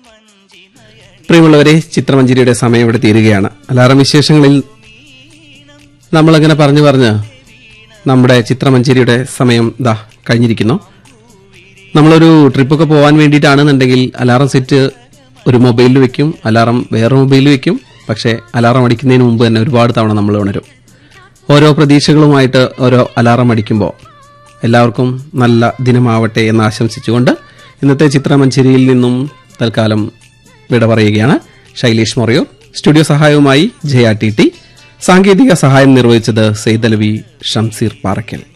പ്രിയമുള്ളവരെ ചിത്രമഞ്ജരിയുടെ സമയം ഇവിടെ തീരുകയാണ് അലാറം വിശേഷങ്ങളിൽ നമ്മളങ്ങനെ പറഞ്ഞു പറഞ്ഞ് നമ്മുടെ ചിത്രമഞ്ജരിയുടെ സമയം ദാ കഴിഞ്ഞിരിക്കുന്നു നമ്മളൊരു ട്രിപ്പൊക്കെ പോകാൻ വേണ്ടിയിട്ടാണെന്നുണ്ടെങ്കിൽ അലാറം സെറ്റ് ഒരു മൊബൈലിൽ വെക്കും അലാറം വേറെ മൊബൈലിൽ വെക്കും പക്ഷേ അലാറം അടിക്കുന്നതിന് മുമ്പ് തന്നെ ഒരുപാട് തവണ നമ്മൾ ഉണരും ഓരോ പ്രതീക്ഷകളുമായിട്ട് ഓരോ അലാറം അടിക്കുമ്പോൾ എല്ലാവർക്കും നല്ല ദിനമാവട്ടെ എന്ന് ആശംസിച്ചുകൊണ്ട് ഇന്നത്തെ ചിത്രമഞ്ചേരിയിൽ നിന്നും തൽക്കാലം വിട പറയുകയാണ് ശൈലേഷ് മൊറയൂർ സ്റ്റുഡിയോ സഹായവുമായി ജയ ടി ടി സാങ്കേതിക സഹായം നിർവഹിച്ചത് സെയ്തലവി ഷംസീർ പാറയ്ക്കൽ